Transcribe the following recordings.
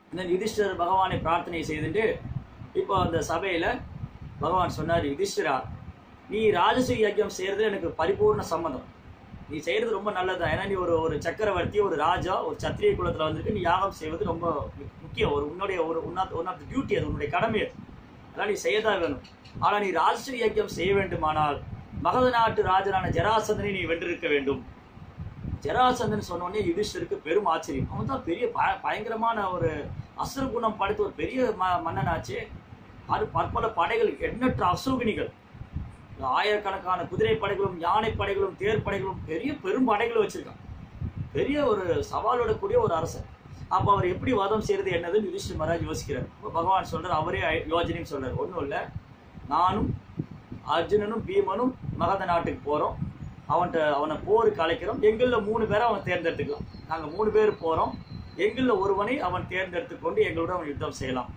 இந்த யுதிஷ்டர் பகவானை பிரார்த்தனை செய்துட்டு இப்போ அந்த சபையில் பகவான் சொன்னார் யுதிஷ்டரா நீ ராஜசூய யஜ்யம் செய்கிறது எனக்கு பரிபூர்ண சம்மதம் நீ செய்கிறது ரொம்ப நல்லதுதான் ஏன்னா நீ ஒரு ஒரு சக்கரவர்த்தி ஒரு ராஜா ஒரு சத்திரிய குலத்தில் வந்திருக்கு நீ யாகம் செய்வது ரொம்ப மு- முக்கியம் ஒரு உன்னுடைய ஒரு one of one of duty அது உன்னுடைய கடமை அது அதெல்லாம் நீ செய்யதான் வேணும் ஆனால் நீ ராஜசூய யஜ்யம் செய்ய வேண்டுமானால் மகத நாட்டு ராஜனான ஜராசந்தனை நீ வென்றிருக்க வேண்டும் ஜராசந்தன் சொன்ன உடனே யுதிஷ்டருக்கு பெரும் ஆச்சரியம் அவன் தான் பெரிய ப பயங்கரமான ஒரு அசுர குணம் படைத்த ஒரு பெரிய ம மன்னனாச்சே அது பற்பல படைகள் எண்ணற்ற அசோகினிகள் ஆயிரக்கணக்கான குதிரை படைகளும் யானை படைகளும் தேர் படைகளும் பெரிய பெரும் படைகளை வச்சிருக்கான் பெரிய ஒரு சவாலோட கூடிய ஒரு அரசன் அப்போ அவர் எப்படி வாதம் செய்யறது என்னதுன்னு யுதிஷ்டர் மகாராஜ் யோசிக்கிறார் அப்போ பகவான் சொல்றார் அவரே ஐ- யோஜனையும் சொல்றார் ஒன்றும் இல்லை நானும் அர்ஜுனனும் பீமனும் மகத நாட்டுக்கு போகிறோம் அவன்கிட்ட அவனை போருக்கு அழைக்கிறோம் எங்களில் மூணு பேரை அவன் தேர்ந்தெடுத்துக்கலாம் நாங்கள் மூணு பேர் போகிறோம் எங்களில் ஒருவனை அவன் தேர்ந்தெடுத்து கொண்டு எங்களோட அவன் யுத்தம் செய்யலாம்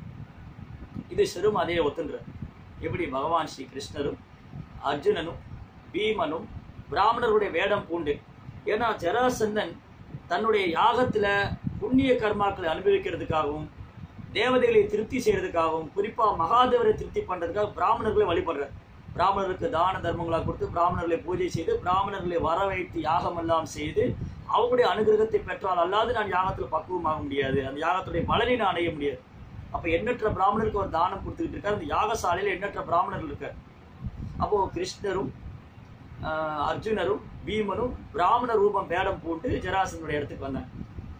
இது சிறும் அதே ஒத்துன்றார் எப்படி பகவான் ஸ்ரீ கிருஷ்ணரும் அர்ஜுனனும் பீமனும் பிராமணருடைய வேடம் பூண்டு ஏன்னா ஜராசந்தன் தன்னுடைய யாகத்துல புண்ணிய கர்மாக்களை அனுபவிக்கிறதுக்காகவும் தேவதைகளை திருப்தி செய்யறதுக்காகவும் குறிப்பா மகாதேவரை திருப்தி பண்றதுக்காக பிராமணர்களை வழிபடுறார் பிராமணருக்கு தான தர்மங்களாக கொடுத்து பிராமணர்களை பூஜை செய்து பிராமணர்களை வர வைத்து யாகம் எல்லாம் செய்து அவங்களுடைய அனுகிரகத்தை பெற்றால் அல்லாது நான் யாகத்துல பக்குவமாக முடியாது அந்த யாகத்துடைய பலனை நான் அடைய முடியாது அப்ப எண்ணற்ற பிராமணருக்கு ஒரு தானம் கொடுத்துக்கிட்டு இருக்காரு அந்த யாகசாலையில எண்ணற்ற பிராமணர்கள் இருக்கார் அப்போ கிருஷ்ணரும் ஆஹ், அர்ஜுனரும் பீமனும் பிராமண ரூபம் வேடம் போட்டு ஜராசனுடைய இடத்துக்கு வந்தாங்க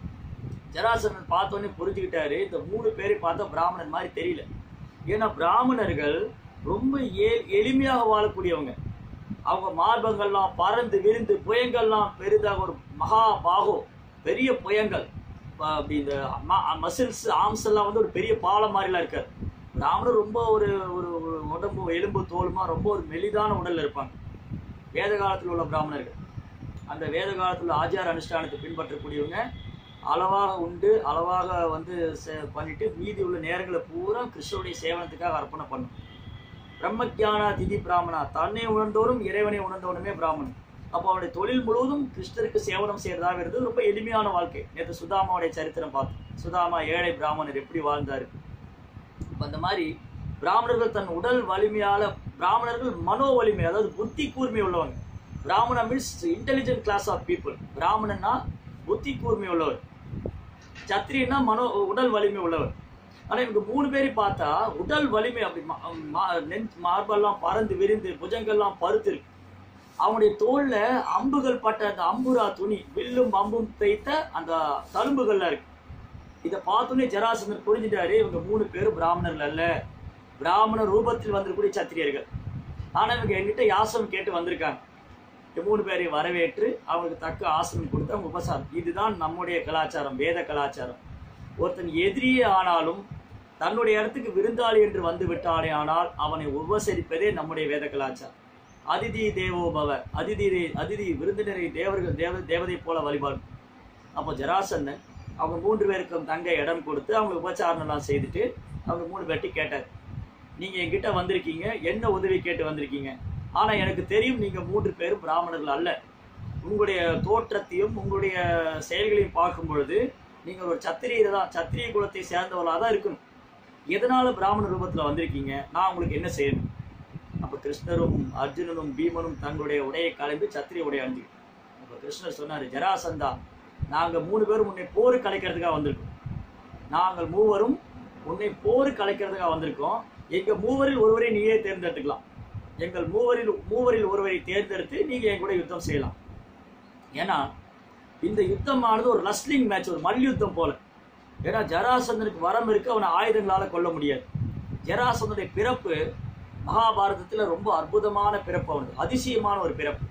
ஜராசனன் பார்த்தோன்னே புரிஞ்சுக்கிட்டாரு இந்த மூணு பேரை பார்த்தா பிராமணன் மாதிரி தெரியல ஏன்னா பிராமணர்கள் ரொம்ப ஏ எளிமையாக வாழக்கூடியவங்க அவங்க மார்பங்கள்லாம் பறந்து விரிந்து புயங்கள்லாம் பெரிதாக ஒரு மகா பாகோ பெரிய புயங்கள் ப- அப்படி இந்த மசில்ஸ் ஆர்ம்ஸ் எல்லாம் வந்து ஒரு பெரிய பாலம் மாதிரிலாம் இருக்காது பிராமணர் ரொம்ப ஒரு ஒரு ஒரு உடம்பு எலும்பு தோலுமா ரொம்ப ஒரு மெலிதான உடல்ல இருப்பாங்க வேத காலத்தில் உள்ள பிராமணர்கள் அந்த வேத காலத்தில் உள்ள ஆச்சார அனுஷ்டானத்தை பின்பற்றக்கூடியவங்க அளவாக உண்டு அளவாக வந்து செ- பண்ணிட்டு மீதி உள்ள நேரங்களை பூரா கிருஷ்ணனுடைய சேவனத்துக்காக அர்ப்பணம் பண்ணும் பிரம்மஜானா திதி பிராமணா தன்னை உணர்ந்தோரும் இறைவனை உணர்ந்தவனுமே பிராமணன் அப்போ அவருடைய தொழில் முழுவதும் கிருஷ்ணருக்கு சேவனம் செய்யறதாக இருந்தது ரொம்ப எளிமையான வாழ்க்கை நேற்று சுதாமாவுடைய சரித்திரம் பார்த்தோம் சுதாமா ஏழை பிராமணர் எப்படி வாழ்ந்தாரு அப்ப அந்த மாதிரி பிராமணர்கள் தன் உடல் வலிமையால பிராமணர்கள் மனோ வலிமை அதாவது புத்தி கூர்மை உள்ளவங்க பிராமணன் means intelligent class of people பிராமணன்னா புத்தி கூர்மை உள்ளவர் சத்திரியன்னா மனோ உடல் வலிமை உள்ளவர் ஆனா இவங்க மூணு பேரை பார்த்தா உடல் வலிமை அப்படி மா- மா- நெஞ்சு மார்பெல்லாம் பறந்து விரிந்து புஜங்கள்லாம் பருத்து இருக்கு அவனுடைய தோல்ல அம்புகள் பட்ட அந்த அம்புரா துணி வில்லும் அம்பும் தைத்த அந்த தழும்புகள்லாம் இருக்கு இதை பார்த்தோன்னே ஜராசந்தர் புரிஞ்சுட்டாரு இவங்க மூணு பேரும் பிராமணர்கள் அல்ல பிராமண ரூபத்தில் வந்திருக்கக்கூடிய சத்திரியர்கள் ஆனா இவங்க என்கிட்ட யாசம் கேட்டு வந்திருக்காங்க இந்த மூணு பேரையும் வரவேற்று அவங்களுக்கு தக்க ஆசனம் கொடுத்து அவங்க உபசாரம் இதுதான் நம்முடைய கலாச்சாரம் வேத கலாச்சாரம் ஒருத்தன் எதிரியே ஆனாலும் தன்னுடைய இடத்துக்கு விருந்தாளி என்று வந்து விட்டானே ஆனால் அவனை உபசரிப்பதே நம்முடைய வேத கலாச்சாரம் அதிதி தேவோ பவ அதிதி அதிதி விருந்தினரை தேவர்கள் தேவ தேவதை போல வழிபாடு அப்போ ஜராசந்தன் அவங்க மூன்று பேருக்கும் தங்க இடம் கொடுத்து அவங்க உபச்சாரம் எல்லாம் செய்துட்டு அவங்க மூணு பேர்ட்டி கேட்டார் நீங்க என்கிட்ட வந்திருக்கீங்க என்ன உதவி கேட்டு வந்திருக்கீங்க ஆனா எனக்கு தெரியும் நீங்க மூன்று பேரும் பிராமணர்கள் அல்ல உங்களுடைய தோற்றத்தையும் உங்களுடைய செயல்களையும் பார்க்கும் பொழுது நீங்க ஒரு சத்திரியர் தான் சத்திரிய குலத்தை சேர்ந்தவர்களாக தான் இருக்கணும் எதனால பிராமண ரூபத்துல வந்திருக்கீங்க நான் உங்களுக்கு என்ன செய்யணும் அப்ப கிருஷ்ணரும் அர்ஜுனனும் பீமனும் தங்களுடைய உடையை கலந்து சத்திரிய உடை அணிஞ்சு அப்ப கிருஷ்ணர் சொன்னாரு ஜராசந்தா நாங்க மூணு பேரும் உன்னை போருக்கு அழைக்கிறதுக்காக வந்திருக்கோம் நாங்கள் மூவரும் உன்னை போருக்கு அழைக்கிறதுக்காக வந்திருக்கோம் எங்க மூவரில் ஒருவரை நீயே தேர்ந்தெடுத்துக்கலாம் எங்கள் மூவரில் மூவரில் ஒருவரை தேர்ந்தெடுத்து நீங்க என் கூட யுத்தம் செய்யலாம் ஏன்னா இந்த யுத்தமானது ஒரு ரஸ்லிங் மேட்ச் ஒரு மல்யுத்தம் போல ஏன்னா ஜராசந்தனுக்கு வரம் இருக்கு அவனை ஆயுதங்களால கொல்ல முடியாது ஜராசந்தனுடைய பிறப்பு மகாபாரதத்துல ரொம்ப அற்புதமான பிறப்பு அவனுக்கு அதிசயமான ஒரு பிறப்பு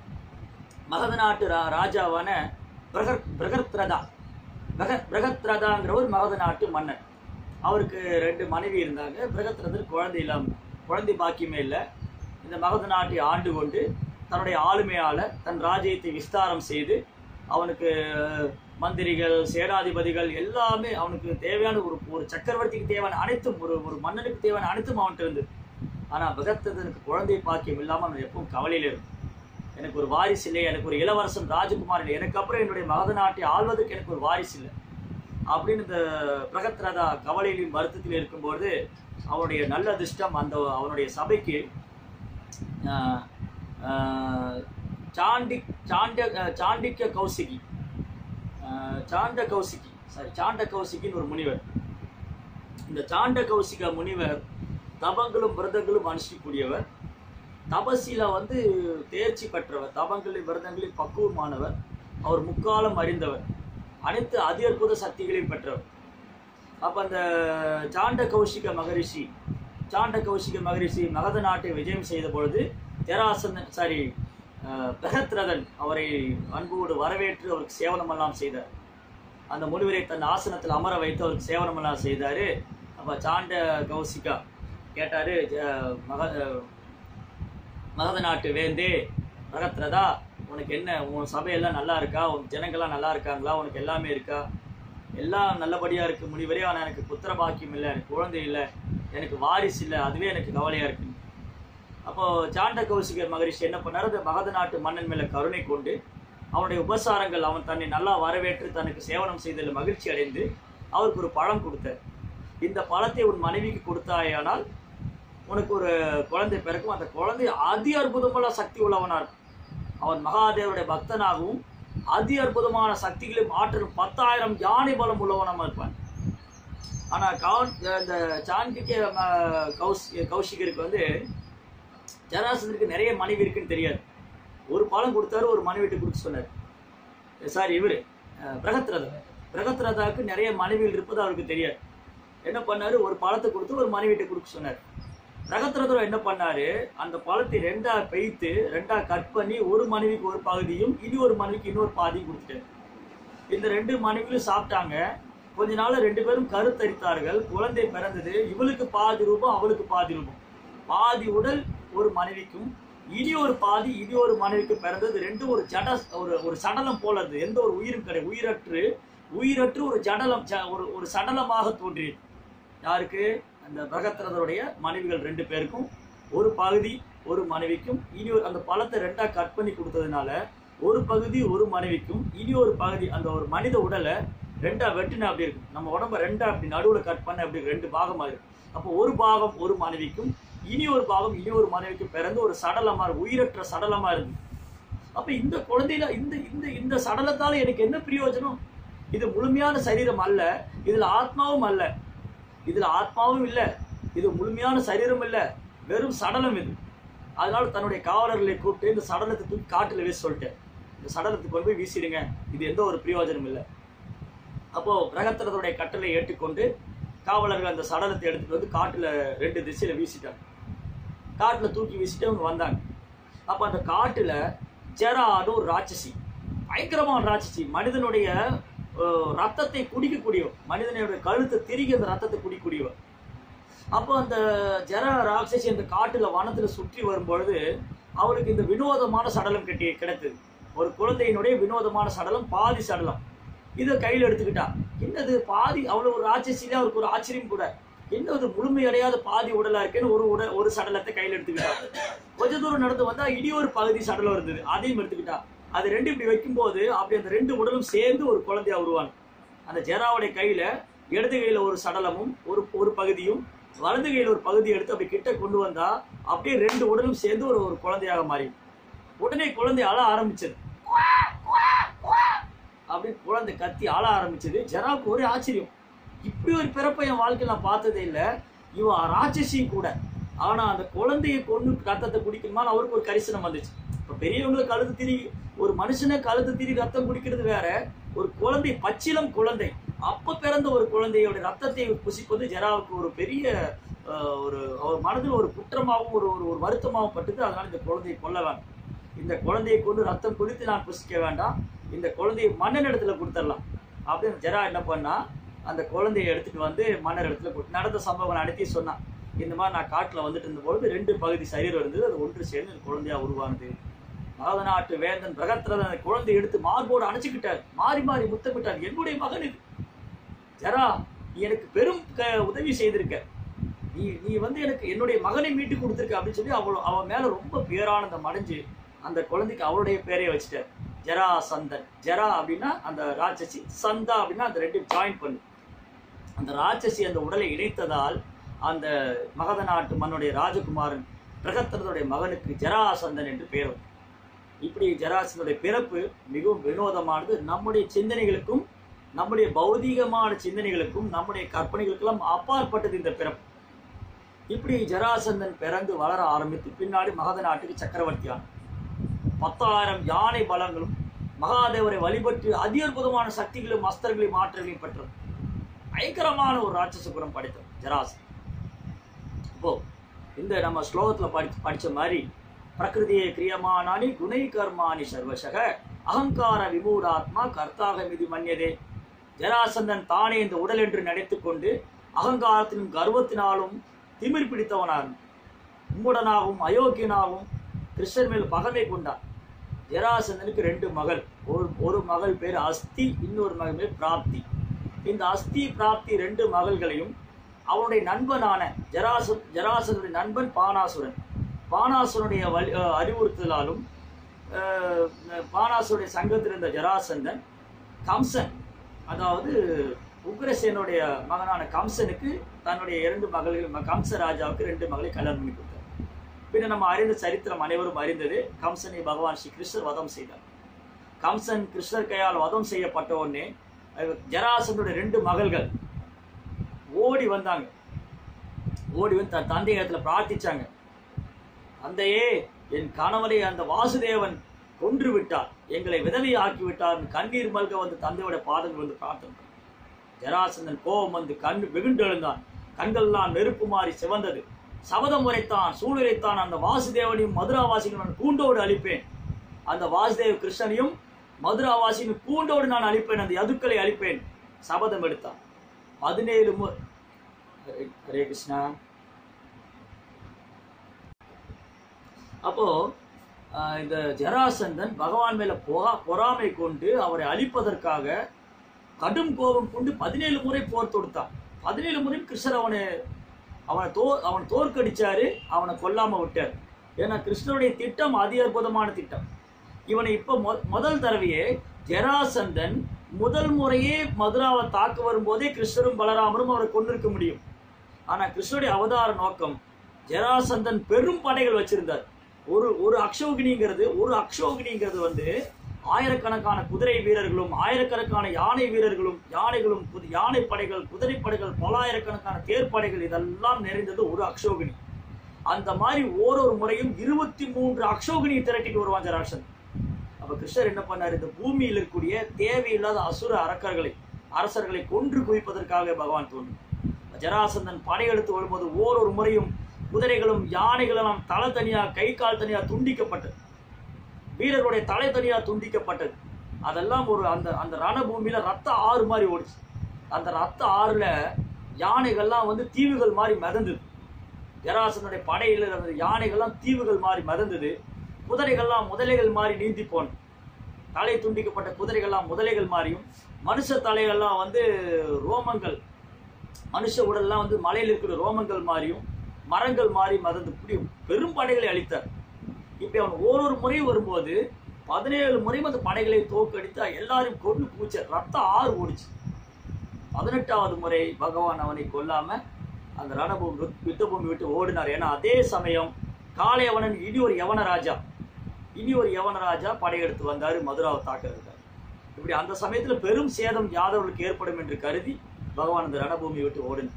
மகத நாட்டு ரா ராஜாவான பிரகத் பிரகத்ரதா பிரக பிரகத்ரதாங்கிறவர் மகத நாட்டு மன்னர் அவருக்கு ரெண்டு மனைவி இருந்தாங்க பிரகத்ரதர் குழந்தை இல்லாம குழந்தை பாக்கியமே இல்லை இந்த மகத நாட்டை ஆண்டு கொண்டு தன்னுடைய ஆளுமையால தன் ராஜ்யத்தை விஸ்தாரம் செய்து அவனுக்கு மந்திரிகள் சேனாதிபதிகள் எல்லாமே அவனுக்கு தேவையான ஒரு ஒரு சக்கரவர்த்திக்கு தேவையான அனைத்தும் ஒரு ஒரு மன்னனுக்கு தேவையான அனைத்தும் அவன்கிட்ட இருந்தது ஆனா பகத்ததனுக்கு குழந்தை பாக்கியம் இல்லாம அவன் எப்பவும் கவலையில இருக்கும் எனக்கு ஒரு வாரிசு இல்லை எனக்கு ஒரு இளவரசன் ராஜகுமார் இல்லை எனக்கு அப்புறம் என்னுடைய மகத நாட்டை ஆள்வதற்கு எனக்கு ஒரு வாரிசு இல்லை அப்படின்னு இந்த பிரகத்ரதா கவலையிலும் வருத்தத்தில் இருக்கும்போது அவனுடைய நல்ல அதிர்ஷ்டம் அந்த அவனுடைய சபைக்கு ஆஹ், ஆஹ், சாண்டி சாண்ட ஆஹ், சாண்டிக்க கௌசிகி ஆஹ், சாண்ட கௌசிகி சாரி சாண்ட கௌசிகின்னு ஒரு முனிவர் இந்த சாண்ட கௌசிக முனிவர் தபங்களும் விரதங்களும் அனுஷ்டிக்கூடியவர் தபசில வந்து தேர்ச்சி பெற்றவர் தபங்களின் விரதங்களில் பக்குவமானவர் அவர் முக்காலம் அறிந்தவர் அனைத்து அதி அற்புத சக்திகளையும் பெற்றவர் அப்ப அந்த சாண்ட கௌஷிக மகரிஷி சாண்ட கௌஷிக மகரிஷி மகத நாட்டை விஜயம் செய்த பொழுது ஜராசந்தன் சாரி பிரகத்ரதன் அவரை அன்போடு வரவேற்று அவருக்கு சேவனமெல்லாம் செய்தார் அந்த முனிவரை தன் ஆசனத்தில் அமர வைத்து அவருக்கு சேவனமெல்லாம் செய்தாரு அப்ப சாண்ட கௌசிகா கேட்டாரு ஜ- மக அஹ், மகத நாட்டு வேந்தே பிரகத்ரதா உனக்கு என்ன உன் சபையெல்லாம் நல்லா இருக்கா உன் ஜனங்கள்லாம் நல்லா இருக்காங்களா உனக்கு எல்லாமே இருக்கா எல்லாம் நல்லபடியா இருக்கு முனிவரே ஆனால் எனக்கு புத்திர பாக்கியம் இல்லை எனக்கு குழந்தை இல்லை எனக்கு வாரிசு இல்லை அதுவே எனக்கு கவலையா இருக்கு அப்போ சாண்ட கௌசிக மகரிஷி என்ன பண்ணாரு அந்த மகத நாட்டு மன்னன் மேல கருணை கொண்டு அவனுடைய உபசாரங்கள் அவன் தன்னை நல்லா வரவேற்று தனக்கு சேவனம் செய்ததில் மகிழ்ச்சி அடைந்து அவருக்கு ஒரு பழம் கொடுத்தார் இந்த பழத்தை உன் மனைவிக்கு கொடுத்தாயானால் உனக்கு ஒரு குழந்தை பிறக்கும் அந்த குழந்தை அதி அற்புதமான சக்தி உள்ளவனா இருக்கும் அவன் மகாதேவருடைய பக்தனாகவும் அதி அற்புதமான சக்திகளையும் ஆற்றலும் பத்தாயிரம் யானை பலம் உள்ளவனமா இருப்பான் ஆனா கவுன் இந்த சாண்டிக்க ம- கௌஸ் கௌஷிகருக்கு வந்து ஜராசந்தருக்கு நிறைய மனைவி இருக்குன்னு தெரியாது ஒரு பழம் கொடுத்தாரு ஒரு மனைவிட்டு கொடுக்க சொன்னார் சாரி இவரு அஹ், பிரகத்ரதா பிரகத்ரதாவுக்கு நிறைய மனைவிகள் இருப்பது அவருக்கு தெரியாது என்ன பண்ணாரு ஒரு பழத்தை கொடுத்து ஒரு மனைவிட்டு கொடுக்க சொன்னார் பிரகத்ரதர் என்ன பண்ணாரு அந்த பழத்தை ரெண்டா பெய்த்து ரெண்டா கட் பண்ணி ஒரு மனைவிக்கு ஒரு பகுதியும் இனி ஒரு மனைவிக்கு இன்னொரு பாதியும் கொடுத்துட்டாரு இந்த ரெண்டு மனைவிகளும் சாப்பிட்டாங்க கொஞ்ச நாள்ல ரெண்டு பேரும் கருத்தரித்தார்கள் குழந்தை பிறந்தது இவளுக்கு பாதி ரூபம் அவளுக்கு பாதி ரூபம் பாதி உடல் ஒரு மனைவிக்கும் இனி ஒரு பாதி இனி ஒரு மனைவிக்கு பிறந்தது ரெண்டும் ஒரு ஜட ஒரு ஒரு சடலம் போல இருந்தது எந்த ஒரு உயிரும் கிடையாது உயிரற்று உயிரற்று ஒரு ஜடலம் ஜ- ஒரு ஒரு சடலமாக தோன்றியது யாருக்கு அந்த பிரகத்ரதருடைய மனைவிகள் ரெண்டு பேருக்கும் ஒரு பகுதி ஒரு மனைவிக்கும் இனி ஒரு அந்த பழத்தை ரெண்டா கட் பண்ணி கொடுத்ததுனால ஒரு பகுதி ஒரு மனைவிக்கும் இனி ஒரு பகுதி அந்த ஒரு மனித உடலை ரெண்டா வெட்டினா அப்படி இருக்கும் நம்ம உடம்ப ரெண்டா அப்படி நடுவுல கட் பண்ண அப்படி ரெண்டு பாகமா இருக்கு அப்போ ஒரு பாகம் ஒரு மனைவிக்கும் இனி ஒரு பாகம் இனி ஒரு மனைவிக்கும் பிறந்து ஒரு சடலமா இருக்கு உயிரற்ற சடலமா இருக்கு அப்ப இந்த குழந்தையில இந்த இந்த இந்த சடலத்தால எனக்கு என்ன பிரயோஜனம் இது முழுமையான சரீரம் அல்ல இதுல ஆத்மாவும் அல்ல இதுல ஆத்மாவும் இல்ல இது முழுமையான சரீரம் இல்ல வெறும் சடலம் இது அதனால தன்னுடைய காவலர்களை கூப்பிட்டு இந்த சடலத்தை தூக்கி காட்டுல வீச சொல்லிட்டேன் இந்த சடலத்தை கொண்டு போய் வீசிடுங்க இது எந்த ஒரு பிரயோஜனம் இல்லை அப்போ பிரகத்திரத்துடைய கட்டளை ஏற்றுக்கொண்டு காவலர்கள் அந்த சடலத்தை எடுத்துட்டு வந்து காட்டுல ரெண்டு திசையில வீசிட்டாங்க காட்டுல தூக்கி வீசிட்டு அவங்க வந்தாங்க அப்ப அந்த காட்டுல ஜெரான்னு ஒரு ராட்சசி பயங்கரமான ராட்சசி மனிதனுடைய அஹ், ரத்தத்தை குடிக்கக்கூடியவர் மனிதனுடைய கழுத்தை திருகி அந்த ரத்தத்தை குடிக்கக்கூடியவர் அப்போ அந்த ஜெர ராட்சசி அந்த காட்டுல வனத்துல சுற்றி வரும்பொழுது அவளுக்கு இந்த வினோதமான சடலம் கட்டி கிடைத்தது ஒரு குழந்தையினுடைய வினோதமான சடலம் பாதி சடலம் இதை கையில் எடுத்துக்கிட்டா என்னது பாதி அவ்வளவு ஒரு ராட்சசியில அவருக்கு ஒரு ஆச்சரியம் கூட என்னது முழுமையடையாத பாதி உடலா இருக்கேன்னு ஒரு உட ஒரு சடலத்தை கையில் எடுத்துக்கிட்டா கொஞ்ச தூரம் நடந்து வந்தா இனி ஒரு பகுதி சடலம் இருந்தது அதையும் எடுத்துக்கிட்டா அது ரெண்டு இப்படி வைக்கும்போது அப்படி அந்த ரெண்டு உடலும் சேர்ந்து ஒரு குழந்தையா உருவாங்க அந்த ஜெராவுடைய கையில இடது கையில ஒரு சடலமும் ஒரு ஒரு பகுதியும் வலது கையில ஒரு பகுதி எடுத்து அப்படி கிட்ட கொண்டு வந்தா அப்படியே ரெண்டு உடலும் சேர்ந்து ஒரு ஒரு குழந்தையாக மாறி உடனே குழந்தை அழ ஆரம்பிச்சது அப்படி குழந்தை கத்தி ஆள ஆரம்பிச்சது ஜெராவுக்கு ஒரே ஆச்சரியம் இப்படி ஒரு பிறப்பை என் வாழ்க்கையில் நான் பார்த்ததே இல்லை இவன் ராட்சசியும் கூட ஆனா அந்த குழந்தையை கொண்டு ரத்தத்தை குடிக்கணுமான்னு அவருக்கு ஒரு கரிசனம் வந்துச்சு இப்ப பெரியவங்களுக்கு கழுத்து திரி ஒரு மனுஷனை கழுத்து திரி ரத்தம் குடிக்கிறது வேற ஒரு குழந்தை பச்சிலம் குழந்தை அப்ப பிறந்த ஒரு குழந்தையோட ரத்தத்தை புசிப்பது ஜெராவுக்கு ஒரு பெரிய ஆஹ், ஒரு அவர் மனதில் ஒரு குற்றமாகவும் ஒரு ஒரு ஒரு வருத்தமாகவும் பட்டது அதனால இந்த குழந்தையை கொல்ல வேண்டாம் இந்த குழந்தையை கொண்டு ரத்தம் குடித்து நான் புசிக்க வேண்டாம் இந்த குழந்தையை மன்னன் இடத்துல கொடுத்துடலாம் அப்படின்னு ஜெரா என்ன பண்ணா அந்த குழந்தையை எடுத்துட்டு வந்து மன்னர் இடத்துல கொடு- நடந்த சம்பவம் நடத்தி சொன்னான் இந்த மாதிரி நான் காட்டுல வந்துட்டு இருந்தபொழுது ரெண்டு பகுதி சரீரம் இருந்தது அது ஒன்று சேர்ந்து அந்த குழந்தையா உருவானது மகத நாட்டு வேந்தன் பிரகத்திரன் அந்த குழந்தையை எடுத்து மார்போடு அணைச்சுக்கிட்டார் மாறி மாறி முத்தமிட்டார் என்னுடைய மகன் இது ஜரா நீ எனக்கு பெரும் க- உதவி செய்திருக்க நீ நீ வந்து எனக்கு என்னுடைய மகனை மீட்டு கொடுத்துருக்க அப்படின்னு சொல்லி அவள் அவன் மேல ரொம்ப பேரானந்தம் அடைஞ்சு அந்த குழந்தைக்கு அவளுடைய பேரையே வச்சுட்டார் ஜராசந்தன் ஜரா அப்படின்னா அந்த ராட்சசி சந்தா அப்படின்னா அந்த ரெண்டு ஜாயின் பண்ணு அந்த ராட்சசி அந்த உடலை இணைத்ததால் அந்த மகத நாட்டு மன்னுடைய ராஜகுமாரன் பிரகத்தனதுடைய மகனுக்கு ஜராசந்தன் என்று பெயர் வந்தது. இப்படி ஜராசந்தனுடைய பிறப்பு மிகவும் வினோதமானது நம்முடைய சிந்தனைகளுக்கும் நம்முடைய பௌதீகமான சிந்தனைகளுக்கும் நம்முடைய கற்பனைகளுக்கெல்லாம் அப்பாற்பட்டது இந்த பிறப்பு இப்படி ஜராசந்தன் பிறந்து வளர ஆரம்பித்து பின்னாடி மகத நாட்டுக்கு சக்கரவர்த்தியான பத்தாயிரம் யானை பலங்களும் மகாதேவரை வழிபட்டு அதி அற்புதமான சக்திகளும் அஸ்திரங்களையும் ஆற்றல்களையும் பெற்றது பயங்கரமான ஒரு ராட்சசபுரம் படைத்தது ஜராசன் இப்போ இந்த நம்ம ஸ்லோகத்துல படி படிச்ச மாதிரி பிரகிருதியை கிரியமானானி குணை கர்மானி சர்வசக அகங்கார விமூடாத்மா கர்த்தாக மிதி மன்யதே ஜராசந்தன் தானே இந்த உடல் என்று நினைத்துக் கொண்டு அகங்காரத்திலும் கர்வத்தினாலும் திமிர் பிடித்தவனாகும் உம்முடனாகவும் அயோக்கியனாகவும் கிருஷ்ணன் மேல் பகமை கொண்டான் ஜராசந்தனுக்கு ரெண்டு மகள் ஒரு ஒரு மகள் பேர் அஸ்தி இன்னொரு மகள் பேர் பிராப்தி இந்த அஸ்தி பிராப்தி ரெண்டு மகள்களையும் அவனுடைய நண்பனான ஜராச ஜராசனுடைய நண்பன் பானாசுரன் பானாசுரனுடைய வலி அஹ் அறிவுறுத்தலாலும் அஹ், பானாசுரனுடைய சங்கத்தில் இருந்த ஜராசந்தன் கம்சன் அதாவது உக்ரசேனுடைய மகனான கம்சனுக்கு தன்னுடைய இரண்டு மகள்கள் கம்ச ராஜாவுக்கு ரெண்டு மகளை கல்யாணம் பண்ணி கொடுத்தார் பின்ன நம்ம அறிந்த சரித்திரம் அனைவரும் அறிந்தது கம்சனை பகவான் ஸ்ரீ கிருஷ்ணர் வதம் செய்தார் கம்சன் கிருஷ்ணர் கையால் வதம் செய்யப்பட்ட உடனே அஹ், ஜராசந்தனுடைய ரெண்டு மகள்கள் ஓடி வந்தாங்க ஓடி வந்து தன் தந்தை இடத்துல பிரார்த்திச்சாங்க தந்தையே என் கணவனை அந்த வாசுதேவன் கொன்று விட்டார் எங்களை விதவை ஆக்கி விட்டார் கண்ணீர் மல்க வந்து தந்தையோட பாதங்கள் வந்து பிரார்த்தனை பண்ணார். ஜராசந்தன் கோபம் வந்து கண் வெகுண்டு எழுந்தான் கண்கள்லாம் நெருப்பு மாறி சிவந்தது சபதம் உரைத்தான் சூழ்நிலைத்தான் அந்த வாசுதேவனையும் மதுராவாசியும் நான் கூண்டோடு அழிப்பேன் அந்த வாசுதேவ கிருஷ்ணனையும் மதுராவாசியும் கூண்டோடு நான் அழிப்பேன் அந்த யதுக்களை அழிப்பேன் சபதம் எடுத்தான் பதினேழு மு ஹரே ஹரே கிருஷ்ணா அப்போ ஆஹ், இந்த ஜராசந்தன் பகவான் மேல பொறா பொறாமை கொண்டு அவரை அழிப்பதற்காக கடும் கோபம் கொண்டு பதினேழு முறை போர் தொடுத்தான் பதினேழு முறை கிருஷ்ணர் அவனை அவனை தோ அவன் தோற்கடிச்சாரு அவனை கொல்லாம விட்டார் ஏன்னா கிருஷ்ணருடைய திட்டம் அதி அற்புதமான திட்டம் இவனை இப்ப மொ- முதல் தடவையே ஜராசந்தன் முதல் முறையே மதுராவை தாக்க வரும்போதே கிருஷ்ணரும் பலராமரும் அவரை கொண்டிருக்க முடியும் ஆனா கிருஷ்ணருடைய அவதார நோக்கம் ஜராசந்தன் பெரும் படைகள் வச்சிருந்தார் ஒரு ஒரு அக்ஷோகினிங்கிறது ஒரு அக்ஷோகினிங்கிறது வந்து ஆயிரக்கணக்கான குதிரை வீரர்களும் ஆயிரக்கணக்கான யானை வீரர்களும் யானைகளும் குதி- யானை படைகள் குதிரை படைகள் பலாயிரக்கணக்கான தேர்ப்படைகள் இதெல்லாம் நிறைந்தது ஒரு அக்ஷோகினி அந்த மாதிரி ஓரொரு முறையும் இருபத்தி மூன்று அக்ஷோகினியை திரட்டிட்டு வருவான் ஜராசன் அப்ப கிருஷ்ணர் என்ன பண்ணார் இந்த பூமியில் இருக்கக்கூடிய தேவையில்லாத அசுர அரக்கர்களை அரசர்களை கொன்று குவிப்பதற்காக பகவான் தோன்றும் ஜராசந்தன் படையெடுத்து வரும்போது ஓரொரு முறையும் குதிரைகளும் யானைகளெல்லாம் தலை தனியா கை கால் தனியா துண்டிக்கப்பட்டது வீரர்களுடைய தலை தனியா துண்டிக்கப்பட்டது அதெல்லாம் ஒரு அந்த அந்த ரணபூமியில ரத்த ஆறு மாதிரி ஓடிச்சு அந்த ரத்த ஆறுல யானைகள்லாம் வந்து தீவுகள் மாதிரி மிதந்தது ஜராசனுடைய படையில் இருந்த யானைகள்லாம் தீவுகள் மாதிரி மிதந்தது குதிரைகள்லாம் முதலைகள் மாதிரி நீந்தி போன தலை துண்டிக்கப்பட்ட குதிரைகள்லாம் முதலைகள் மாதிரியும் மனுஷ தலைகள்லாம் வந்து ரோமங்கள் மனுஷ உடல்லாம் வந்து மலையில் இருக்கிற ரோமங்கள் மாதிரியும் மரங்கள் மாறி மதந்து இப்படி பெரும் படைகளை அளித்தார் இப்படி அவன் ஓரொரு முறை வரும்போது பதினேழு முறையும் அந்த படைகளை தோக்கடித்து எல்லாரையும் கொண்டு பூச்ச ரத்த ஆறு ஓடிச்சு பதினெட்டாவது முறை பகவான் அவனை கொல்லாம அந்த ரணபூமி யுத்த- யுத்த பூமி விட்டு ஓடினார் ஏன்னா அதே சமயம் காளையவனன் இனி ஒரு யவன ராஜா இனி ஒரு யவன ராஜா படையெடுத்து வந்தாரு மதுராவை தாக்கிறதுக்காக இப்படி அந்த சமயத்துல பெரும் சேதம் யாதவர்களுக்கு ஏற்படும் என்று கருதி பகவான் அந்த ரணபூமியை விட்டு ஓடினார்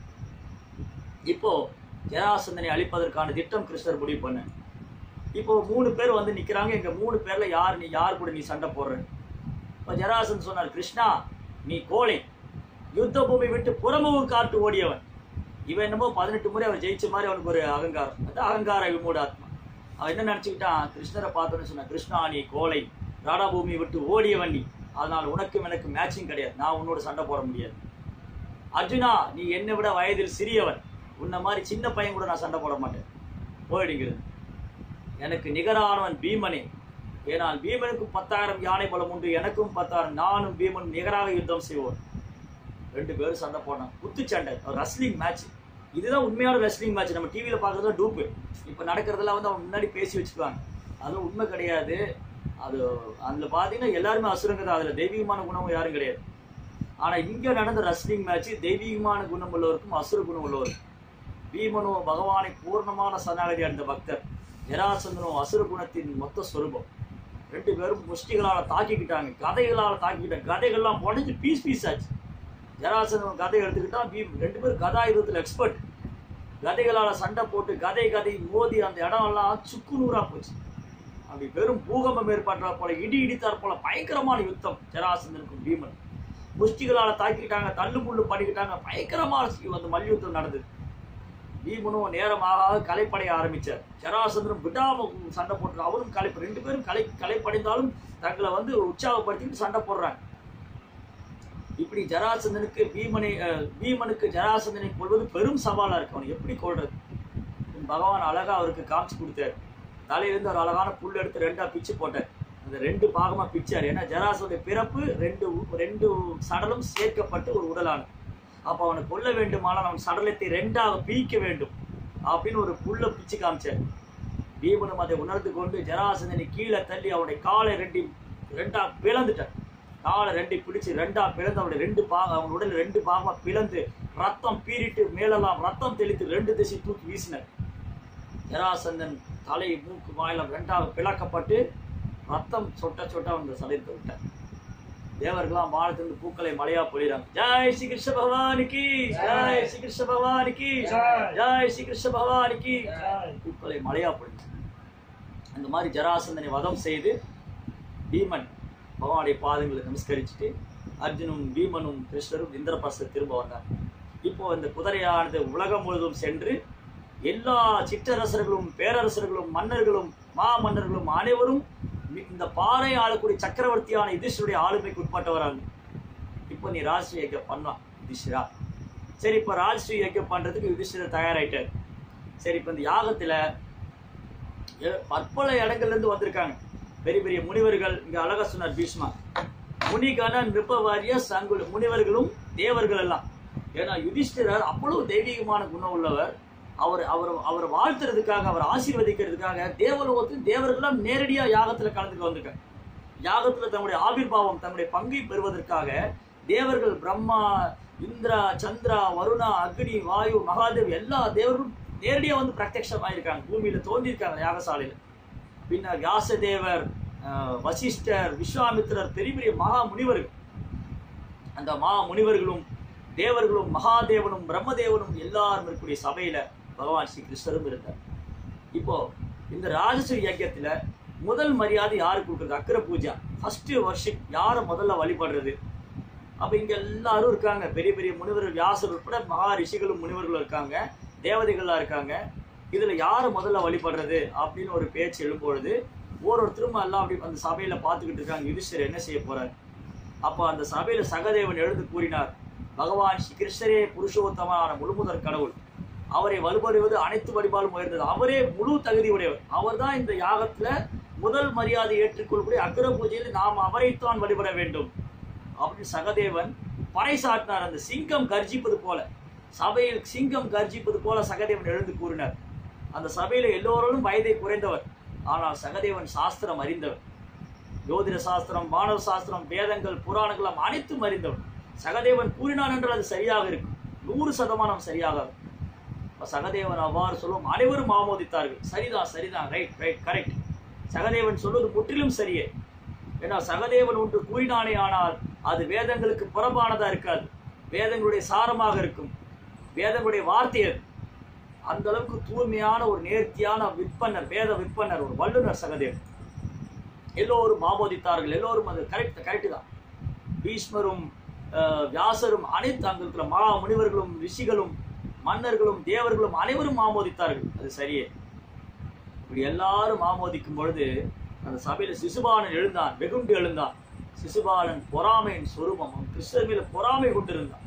இப்போ ஜராசந்தனை அழிப்பதற்கான திட்டம் கிருஷ்ணர் முடிவு பண்ண இப்போ மூணு பேர் வந்து நிக்கிறாங்க எங்க மூணு பேர்ல யார் நீ யார் கூட நீ சண்டை போடுற இப்போ ஜராசன் சொன்னார் கிருஷ்ணா நீ கோழை யுத்த பூமி விட்டு புறமுக காட்டு ஓடியவன் இவன் என்னமோ பதினெட்டு முறை அவர் ஜெயிச்ச மாதிரி அவனுக்கு ஒரு அகங்காரம் அது அகங்கார விமூடாத்மா அவன் என்ன நினைச்சுக்கிட்டான் கிருஷ்ணரை பார்த்தோன்னு சொன்னான் கிருஷ்ணா நீ கோழை ராடாபூமியை விட்டு ஓடியவன் நீ அதனால் உனக்கும் எனக்கு மேட்சிங் கிடையாது நான் உன்னோட சண்டை போட முடியாது அர்ஜுனா நீ என்னை விட வயதில் சிறியவன் உன்னை மாதிரி சின்ன பையன் கூட நான் சண்டை போட மாட்டேன் போயிடுங்கிறது எனக்கு நிகரானவன் பீமனே ஏனால் பீமனுக்கும் பத்தாயிரம் யானை பலம் உண்டு எனக்கும் பத்தாயிரம் நானும் பீமன் நிகராக யுத்தம் செய்வோம் ரெண்டு பேரும் சண்டை போனான் குத்து சண்டை ரஸ்லிங் மேட்ச் இதுதான் உண்மையான ரெஸ்லிங் மேட்ச் நம்ம டிவியில் பார்க்குறது டூப்பு இப்போ நடக்கிறதெல்லாம் வந்து அவன் முன்னாடி பேசி வச்சுக்குவாங்க அதுவும் உண்மை கிடையாது அது அதுல பாத்தீங்கன்னா எல்லாருமே அசுரங்க தான் அதுல தெய்வீகமான குணமும் யாரும் கிடையாது ஆனா இங்க நடந்த ரஸ்லிங் மேட்ச் தெய்வீகமான குணம் உள்ளவருக்கும் அசுர குணம் உள்ளவருக்கும் பீமனோ பகவானை பூர்ணமான சரணாகதி அடைந்த பக்தர் ஜராசந்தனோ அசுர குணத்தின் மொத்த சொரூபம் ரெண்டு பேரும் முஷ்டிகளால தாக்கிக்கிட்டாங்க கதைகளால தாக்கிக்கிட்டாங்க கதைகள்லாம் உடஞ்சி பீஸ் பீஸ் ஆச்சு ஜராசந்தன் கதை எடுத்துக்கிட்டான் பீம் ரெண்டு பேரும் கதாயுதத்தில் எக்ஸ்பர்ட் கதைகளால சண்டை போட்டு கதை கதை மோதி அந்த இடம் எல்லாம் சுக்கு நூறா போச்சு அப்படி பெரும் பூகம்பம் ஏற்படுறா போல இடி இடித்தார் போல பயங்கரமான யுத்தம் ஜராசந்தனுக்கும் பீமன் முஷ்டிகளால தாக்கிட்டாங்க தள்ளு முள்ளு பண்ணிக்கிட்டாங்க பயங்கரமான அந்த மல்யுத்தம் நடந்தது பீமனும் நேரமாக கலைப்படைய ஆரம்பிச்சார் ஜராசந்திரன் விடாம சண்டை போட்டு அவரும் கலை ரெண்டு பேரும் கலை கலைப்படைந்தாலும் தங்களை வந்து உற்சாகப்படுத்திட்டு சண்டை போடுறாங்க இப்படி ஜராசந்தனுக்கு பீமனை அஹ், பீமனுக்கு ஜராசந்தனை கொள்வது பெரும் சவாலா இருக்கு அவனை எப்படி கொள்றது பகவான் அழகா அவருக்கு காமிச்சு கொடுத்தாரு தலையிலிருந்து ஒரு அழகான புல் எடுத்து ரெண்டா பிச்சு போட்டார் அந்த ரெண்டு பாகமா பிச்சார் ஏன்னா ஜராசனுடைய பிறப்பு ரெண்டு உ- ரெண்டு சடலம் சேர்க்கப்பட்டு ஒரு உடலானது அப்ப அவனை கொல்ல வேண்டுமானால் அவன் சடலத்தை ரெண்டாக பிரிக்க வேண்டும் அப்படின்னு ஒரு புல்ல பிச்சு காமிச்சார் பீமனும் அதை உணர்ந்து கொண்டு ஜராசந்தனை கீழே தள்ளி அவனுடைய காலை ரெண்டி ரெண்டா பிளந்துட்டார் காலை ரெண்டி பிடிச்சு ரெண்டா பிளந்து அவனுடைய ரெண்டு பாகம் அவன் உடல் ரெண்டு பாகமா பிளந்து ரத்தம் பீறிட்டு மேலெல்லாம் ரத்தம் தெளித்து ரெண்டு திசை தூக்கி வீசினார் ஜராசந்தன் தலை மூக்கு வாயிலம் ரெண்டாக பிளக்கப்பட்டு ரத்தம் சொட்ட சொட்ட அந்த சடைத்து விட்டார் தேவர்களாம் வானத்திலிருந்து பூக்களை மழையா பொழிறாங்க ஜெய் ஸ்ரீ கிருஷ்ண பகவானுக்கு ஜெய் ஸ்ரீ கிருஷ்ண பகவானுக்கு ஜெய் ஸ்ரீ கிருஷ்ண பகவானுக்கு பூக்களை மழையா பொழிந்தாங்க அந்த மாதிரி ஜராசந்தனை வதம் செய்து பீமன் பகவானுடைய பாதங்களை நமஸ்கரிச்சுட்டு அர்ஜுனும் பீமனும் கிருஷ்ணரும் இந்திரபிரஸ்த திரும்ப வந்தாங்க இப்போ இந்த குதிரையானது உலகம் முழுவதும் சென்று எல்லா சிற்றரசர்களும் பேரரசர்களும் மன்னர்களும் மா மன்னர்களும் அனைவரும் மி- இந்த பாறை ஆளக்கூடிய சக்கரவர்த்தியான யுதிஷ்டருடைய ஆளுமைக்கு உட்பட்டவராங்க இப்போ நீ ராஜ்ஸ்ரீ யஜ்யம் பண்ணலாம் யுதிஷ்டரா சரி இப்போ ராஜ்ஸ்ரீ யஜ்யம் பண்றதுக்கு யுதிஷ்டர் தயாராயிட்டார் சரி இப்போ இந்த யாகத்துல எ- பற்பல இடங்கள்ல இருந்து வந்திருக்காங்க பெரிய பெரிய முனிவர்கள் இங்க அழகா சொன்னார் பீஷ்மா முனிகன நிருப்பவாரிய சங்குல முனிவர்களும் தேவர்கள் எல்லாம் ஏன்னா யுதிஷ்டிரர் அவ்வளவு தெய்வீகமான குணம் உள்ளவர் அவர் அவர் அவர் வாழ்த்துறதுக்காக அவர் ஆசீர்வதிக்கிறதுக்காக தேவலோகத்தின் தேவர்கள்லாம் நேரடியா யாகத்துல கலந்துக்க வந்திருக்காங்க யாகத்துல தன்னுடைய ஆவிர்வாவம் தன்னுடைய பங்கை பெறுவதற்காக தேவர்கள் பிரம்மா இந்திரா சந்திரா வருணா அக்னி வாயு மகாதேவ் எல்லா தேவர்களும் நேரடியா வந்து பிரத்யட்சமாயிருக்காங்க பூமியில தோன்றியிருக்காங்க யாகசாலையில பின்னர் வியாசதேவர் அஹ், வசிஷ்டர் விஸ்வாமித்திரர் பெரிய பெரிய மகா முனிவர்கள் அந்த மா முனிவர்களும் தேவர்களும் மகாதேவனும் பிரம்மதேவனும் எல்லாரும் இருக்கக்கூடிய சபையில பகவான் ஸ்ரீ கிருஷ்ணரும் இருந்தார் இப்போ இந்த ராஜஸ்ரீ யஜ்யத்துல முதல் மரியாதை யாருக்கு கொடுக்குறது அக்கர பூஜா ஃபர்ஸ்ட் வர்ஷிப் யாரை முதல்ல வழிபடுறது அப்ப இங்க எல்லாரும் இருக்காங்க பெரிய பெரிய முனிவர்கள் வியாசர் உட்பட மகா ரிஷிகளும் முனிவர்களும் இருக்காங்க தேவதைகள்லாம் இருக்காங்க இதுல யாரை முதல்ல வழிபடுறது அப்படின்னு ஒரு பேச்சு எழும்பொழுது ஒவ்வொருத்தரும் எல்லாம் அப்படி அந்த சபையில பார்த்துக்கிட்டு இருக்காங்க யுதிஷ்டர் என்ன செய்ய போறாரு அப்போ அந்த சபையில சகதேவன் எழுந்து கூறினார் பகவான் ஸ்ரீ கிருஷ்ணரே புருஷோத்தமான முழுமுதற் கடவுள் அவரை வழிபடுவது அனைத்து வழிபாடும் உயர்ந்தது அவரே முழு தகுதி உடையவர் அவர்தான் இந்த யாகத்துல முதல் மரியாதை ஏற்றுக்கொள்ளக்கூடிய அக்ர பூஜையில் நாம் அவரைத்தான் வழிபட வேண்டும் அப்படின்னு சகதேவன் பறைசாட்டினார் அந்த சிங்கம் கர்ஜிப்பது போல சபையில் சிங்கம் கர்ஜிப்பது போல சகதேவன் எழுந்து கூறினார் அந்த சபையில எல்லோரும் வயதை குறைந்தவர் ஆனால் சகதேவன் சாஸ்திரம் அறிந்தவர் ஜோதிட சாஸ்திரம் மாணவ சாஸ்திரம் வேதங்கள் புராணங்கள் எல்லாம் அனைத்தும் அறிந்தவர் சகதேவன் கூறினான் என்றால் அது சரியாக இருக்கும் நூறு சதமானம் சரியாக இருக்கும். அப்ப சகதேவன் அவ்வாறு சொல்லும் அனைவரும் ஆமோதித்தார்கள் சரிதான் சரிதான் ரைட் ரைட் கரெக்ட் சகதேவன் சொல்வது முற்றிலும் சரியே ஏன்னா சகதேவன் ஒன்று கூறினானே ஆனால் அது வேதங்களுக்கு புறம்பானதா இருக்காது வேதங்களுடைய சாரமாக இருக்கும் வேதங்களுடைய வார்த்தை அது அந்த அளவுக்கு தூய்மையான ஒரு நேர்த்தியான விற்பனர் வேத விற்பனர் ஒரு வல்லுனர் சகதேவன் எல்லோரும் ஆமோதித்தார்கள் எல்லோரும் அது கரெக்ட் கரெக்ட் தான் பீஷ்மரும் அஹ், வியாசரும் அனைத்து அங்க இருக்கிற மகா முனிவர்களும் ரிஷிகளும் மன்னர்களும் தேவர்களும் அனைவரும் ஆமோதித்தார்கள் அது சரியே இப்படி எல்லாரும் ஆமோதிக்கும் பொழுது அந்த சபையில சிசுபாலன் எழுந்தான் வெகுண்டு எழுந்தான் சிசுபாலன் பொறாமையின் சொரூபம் அவன் கிருஷ்ணர் மேல பொறாமை கொண்டிருந்தான்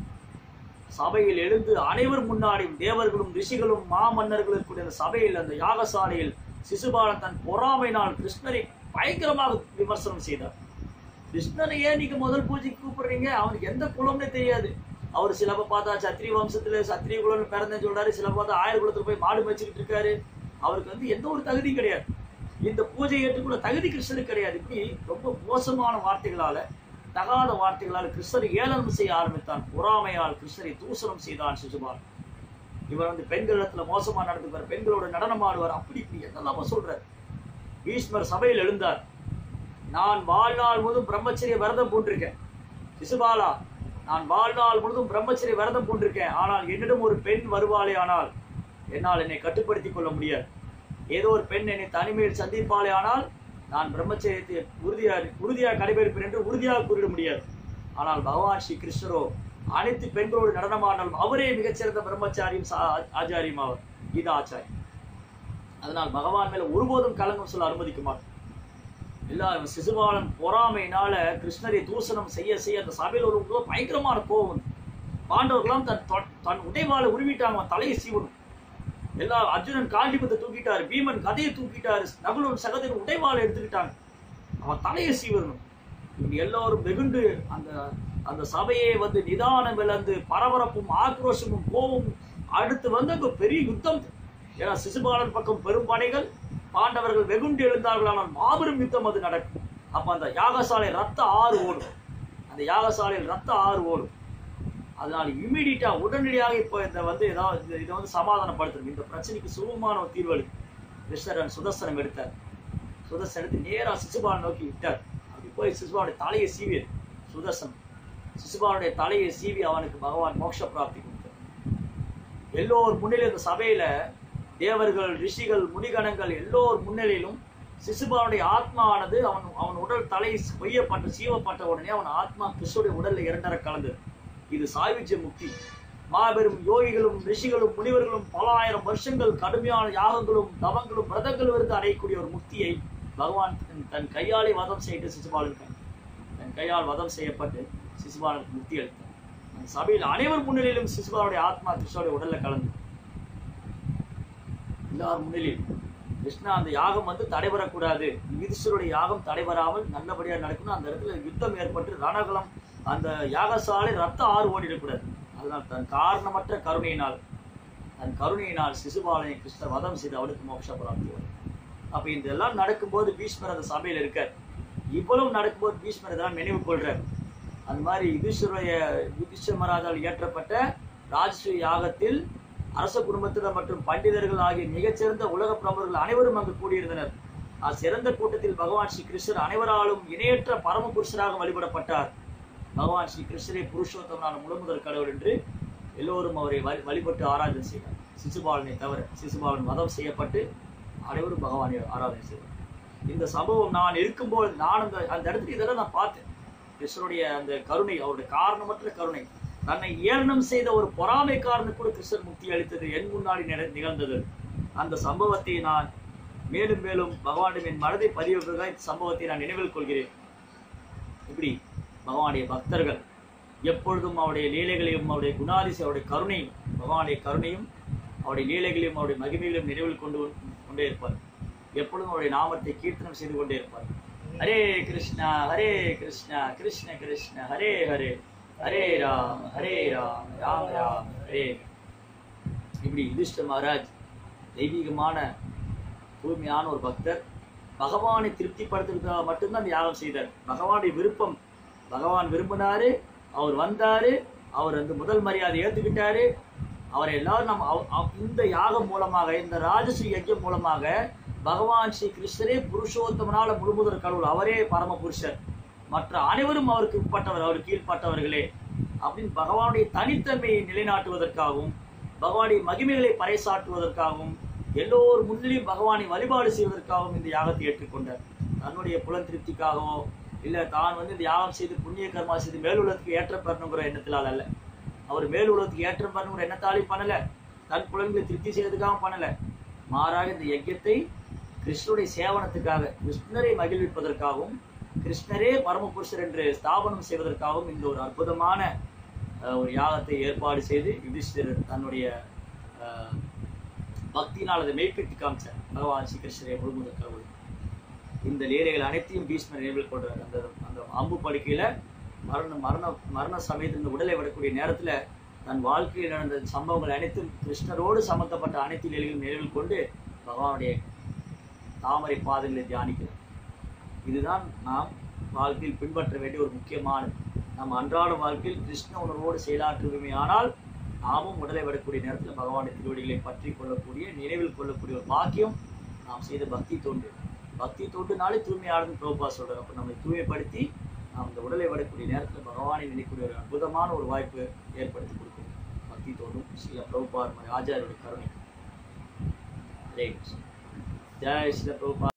சபையில் எழுந்து அனைவர் முன்னாடியும் தேவர்களும் ரிஷிகளும் மாமன்னர்களும் இருக்கக்கூடிய அந்த சபையில் அந்த யாகசாலையில் சிசுபாலன் தன் பொறாமையினால் கிருஷ்ணரை பயங்கரமாக விமர்சனம் செய்தார் கிருஷ்ணனை ஏன் நீங்க முதல் பூஜைக்கு கூப்பிடுறீங்க அவனுக்கு எந்த குலம்னே தெரியாது அவர் சிலப்ப பார்த்தா சத்திரிய வம்சத்துல சத்திரிய குலம்னு பிறந்தேன்னு சொல்றாரு சிலப்ப பார்த்தா ஆயிரம் குலத்துல போய் மாடு மேய்ச்சிக்கிட்டு இருக்காரு அவருக்கு வந்து எந்த ஒரு தகுதியும் கிடையாது இந்த பூஜை ஏற்றுக்குள்ள தகுதி கிருஷ்ணருக்கு கிடையாது இப்படி ரொம்ப மோசமான வார்த்தைகளால தகாத வார்த்தைகளால் கிருஷ்ணரை ஏளனம் செய்ய ஆரம்பித்தான் பொறாமையால் கிருஷ்ணரை தூசணம் செய்தான் சிசுபால் இவர் வந்து பெண்களிடத்துல மோசமா நடந்துக்குவார் பெண்களோட நடனம் ஆடுவார் அப்படி இப்படி என்னெல்லாமோ சொல்றார் பீஷ்மர் சபையில் எழுந்தார் நான் வாழ்நாள் முழுதும் பிரம்மச்சரிய விரதம் பூண்டிருக்கேன் சிசுபாலா நான் வாழ்நாள் முழுதும் பிரம்மச்சரிய விரதம் பூண்டிருக்கேன் ஆனால் என்னிடம் ஒரு பெண் வருவாளே ஆனால் என்னால் என்னை கட்டுப்படுத்திக் கொள்ள முடியாது ஏதோ ஒரு பெண் என்னை தனிமையில் சந்திப்பாளே ஆனால் நான் பிரம்மச்சரியத்தை உறுதியாக உறுதியாக கடைபிடிப்பேன் என்று உறுதியாக கூறிட முடியாது ஆனால் பகவான் ஸ்ரீ கிருஷ்ணரோ அனைத்து பெண்களோடு நடனமானாலும் அவரே மிகச்சிறந்த பிரம்மச்சாரியும் சா- ஆச்சாரியும் அவர் கீதா ஆச்சாரி அதனால் பகவான் மேல ஒருபோதும் கலங்கம் சொல்ல அனுமதிக்க மாட்டோம் எல்லாரும் சிசுபாலன் பொறாமையினால கிருஷ்ணரை தூசணம் செய்ய செய்ய அந்த சபையில் ஒரு பயங்கரமான கோபம் வந்து பாண்டவர்களாம் தன் தொ- தன் உடைவாளை உருவிட்டாங்க அவன் தலையை சீவணும் எல்லா அர்ஜுனன் காண்டிபத்தை தூக்கிட்டாரு பீமன் கதையை தூக்கிட்டாரு நகுலன் சகதையின் உடைவாளை எடுத்துக்கிட்டாங்க அவன் தலையை சீவரணும் இவங்க எல்லாரும் வெகுண்டு அந்த அந்த சபையை வந்து நிதானம் இழந்து பரபரப்பும் ஆக்ரோஷமும் கோபமும் அடுத்து வந்து அங்க பெரிய யுத்தம் ஏன்னா சிசுபாலன் பக்கம் பெரும் படைகள் பாண்டவர்கள் வெகுண்டு எழுந்தார்கள் ஆனால் மாபெரும் யுத்தம் அது நடக்கும் அப்ப அந்த யாகசாலை ரத்த ஆறு ஓடும் அந்த யாகசாலையில் ரத்த ஆறு ஓடும் அதனால இம்மிடியட்டா உடனடியாக இப்போ இந்த வந்து ஏதாவது இந்த- இதை வந்து சமாதானப்படுத்தணும் இந்த பிரச்சனைக்கு சுகமான ஒரு தீர்வு அளிக்கும் கிருஷ்ணரன் சுதர்சனம் எடுத்தார் சுதர்சனம் எடுத்து நேரா சிசுபாலன் நோக்கி விட்டார் அப்படி போய் சிசுபாலுடைய தலையை சீவியது சுதர்சனம் சிசுபாலுடைய தலையை சீவி அவனுக்கு பகவான் மோட்ச பிராப்தி கொடுத்தார் எல்லோர் முன்னிலையும் இந்த சபையில தேவர்கள் ரிஷிகள் முனிகணங்கள் எல்லோர் முன்னிலையிலும் சிசுபாலுடைய ஆத்மாவானது அவன் அவன் உடல் தலை கொய்யப்பட்டு சீவப்பட்ட உடனே அவன் ஆத்மா கிருஷ்ணனுடைய உடல்ல இரண்டரை கலந்தது இது சாயுஜ்ய முக்தி மாபெரும் யோகிகளும் ரிஷிகளும் முனிவர்களும் பல ஆயிரம் வருஷங்கள் கடுமையான யாகங்களும் தவங்களும் விரதங்களும் இருந்து அடையக்கூடிய ஒரு முக்தியை பகவான் தன்- தன் கையாலே வதம் செய்து சிசுபாலனுக்கு தன் கையால் வதம் செய்யப்பட்டு சிசுபாலனுக்கு முக்தி அளித்தார் அந்த சபையில் அனைவர் முன்னிலையிலும் சிசுபாலுடைய ஆத்மா கிருஷ்ணனுடைய உடல்ல கலந்து எல்லார் முன்னிலையும் கிருஷ்ணா அந்த யாகம் வந்து தடைபெறக்கூடாது யுதிஷ்டருடைய யாகம் தடைபெறாமல் நல்லபடியா நடக்கணும் அந்த இடத்துல யுத்தம் ஏற்பட்டு ரணகலம் அந்த யாகசாலை ரத்த ஆறு ஓடிடக்கூடாது அதனால் தன் காரணமற்ற கருணையினால் தன் கருணையினால் சிசுபாலனை கிருஷ்ண வதம் செய்து அவனுக்கு மோட்ச பிராப்தி வரும் அப்ப இதெல்லாம் நடக்கும்போது பீஷ்மர் அந்த சபையில் இருக்கார் இவ்வளவு நடக்கும்போது பீஷ்மர் இதெல்லாம் நினைவு கொள்றார் அந்த மாதிரி யுதிஷ்டருடைய யுதிஷ்டர மகாராஜால் இயற்றப்பட்ட ராஜஸ்ரீ யாகத்தில் அரச குடும்பத்தினர் மற்றும் பண்டிதர்கள் ஆகிய மிகச்சிறந்த உலக பிரமுகர்கள் அனைவரும் அங்கு கூடியிருந்தனர் அச்சிறந்த கூட்டத்தில் பகவான் ஸ்ரீ கிருஷ்ணர் அனைவராலும் இணையற்ற பரம புருஷராக வழிபடப்பட்டார் பகவான் ஸ்ரீ கிருஷ்ணரை புருஷோத்தமனான முழுமுதல் கடவுள் என்று எல்லோரும் அவரை வழி- வழிபட்டு ஆராதனை செய்தார் சிசுபாலனை தவிர சிசுபாலன் வதம் செய்யப்பட்டு அனைவரும் பகவானை ஆராதனை செய்தார் இந்த சம்பவம் நான் இருக்கும்போது நான் அந்த அந்த இடத்துல இதெல்லாம் நான் பார்த்தேன் கிருஷ்ணருடைய அந்த கருணை அவருடைய காரணமற்ற கருணை தன்னை ஏளனம் செய்த ஒரு பொறாமைக்காரனுக்கு கூட கிருஷ்ணர் முக்தி அளித்தது என் முன்னாடி நிக- நிகழ்ந்தது அந்த சம்பவத்தை நான் மேலும் மேலும் பகவானிடம் என் மனதை பதிவுவதாக இந்த சம்பவத்தை நான் நினைவில் கொள்கிறேன் இப்படி பகவானுடைய பக்தர்கள் எப்பொழுதும் அவருடைய லீலைகளையும் அவருடைய குணாதிசை அவருடைய கருணையும் பகவானுடைய கருணையும் அவருடைய லீலைகளையும் அவருடைய மகிமைகளையும் நினைவில் கொண்டு கொண்டே இருப்பார் எப்பொழுதும் அவருடைய நாமத்தை கீர்த்தனம் செய்து கொண்டே இருப்பார் ஹரே கிருஷ்ணா ஹரே கிருஷ்ணா கிருஷ்ண கிருஷ்ண ஹரே ஹரே ஹரே ராம் ஹரே ராம் ராம் ராம் ஹரே இப்படி யுதிஷ்டர் மகாராஜ் தெய்வீகமான தூய்மையான ஒரு பக்தர் பகவானை திருப்திப்படுத்துறதுக்காக மட்டும்தான் அந்த யாகம் செய்தார் பகவானுடைய விருப்பம் பகவான் விரும்பினாரு அவர் வந்தாரு அவர் வந்து முதல் மரியாதை ஏத்துக்கிட்டாரு அவரை எல்லாரும் நம்ம அவ- அவ- இந்த யாகம் மூலமாக இந்த ராஜஸ்ரீ யஜ்யம் மூலமாக பகவான் ஸ்ரீ கிருஷ்ணரே புருஷோத்தமனால முழுமுதற் கடவுள் அவரே பரம புருஷர் மற்ற அனைவரும் அவருக்கு உட்பட்டவர் அவர் கீழ்ப்பட்டவர்களே அப்படின்னு பகவானுடைய தனித்தன்மையை நிலைநாட்டுவதற்காகவும் பகவானுடைய மகிமைகளை பறைசாற்றுவதற்காகவும் எல்லோர் முன்னிலையும் பகவானை வழிபாடு செய்வதற்காகவும் இந்த யாகத்தை ஏற்றுக்கொண்டார் தன்னுடைய புலன் திருப்திக்காகவோ இல்ல தான் வந்து இந்த யாகம் செய்து புண்ணிய கர்மா செய்து மேலுலகத்துக்கு ஏற்றம் பெறணுங்கிற எண்ணத்தினால் அல்ல அவர் மேலுலகத்துக்கு ஏற்றம் பெறணுங்கிற எண்ணத்தாலையும் பண்ணல தன் புலன்களை திருப்தி செய்யறதுக்காகவும் பண்ணல மாறாக இந்த யஜ்யத்தை கிருஷ்ணருடைய சேவனத்துக்காக கிருஷ்ணரை மகிழ்விப்பதற்காகவும் கிருஷ்ணரே பரமபுருஷர் என்று ஸ்தாபனம் செய்வதற்காகவும் இந்த ஒரு அற்புதமான அஹ், ஒரு யாகத்தை ஏற்பாடு செய்து யுதிஷ்டிரர் தன்னுடைய அஹ், பக்தியினால் அதை மெய்ப்பித்து காமிச்சார் பகவான் ஸ்ரீ கிருஷ்ணரை முழுமுதல் கடவுள் இந்த லீலைகள் அனைத்தையும் பீஷ்மர் நினைவில் கொண்டார் அந்த அந்த அம்பு படுக்கையில மரண மரண மரண சமயத்தில் இந்த உடலை விடக்கூடிய நேரத்துல தன் வாழ்க்கையில் நடந்த சம்பவங்கள் அனைத்தும் கிருஷ்ணரோடு சம்பந்தப்பட்ட அனைத்து லீலைகளும் நினைவில் கொண்டு பகவானுடைய தாமரை பாதங்களை தியானிக்கிறது இதுதான் நாம் வாழ்க்கையில் பின்பற்ற வேண்டிய ஒரு முக்கியமானது நாம் அன்றாட வாழ்க்கையில் கிருஷ்ண உணர்வோடு செயலாற்றுவோமே ஆனால் நாமும் உடலை விடக்கூடிய நேரத்தில் பகவானுடைய திருவடிகளை பற்றி கொள்ளக்கூடிய நினைவில் கொள்ளக்கூடிய ஒரு பாக்கியம் நாம் செய்த பக்தி தொண்டு பக்தி தொண்டுனாலே தூய்மையானது பிரபா சொல்றாரு அப்போ நம்மை தூய்மைப்படுத்தி நாம் இந்த உடலை விடக்கூடிய நேரத்தில் பகவானை நினைக்கூடிய ஒரு அற்புதமான ஒரு வாய்ப்பு ஏற்படுத்தி கொடுக்கும் பக்தி தோண்டும் சில பிரபுபார் மாதிரி ஆச்சாரியுடைய கருணை ஹரே கிருஷ்ணா. ஜெய் ஸ்ரீல பிரபுபா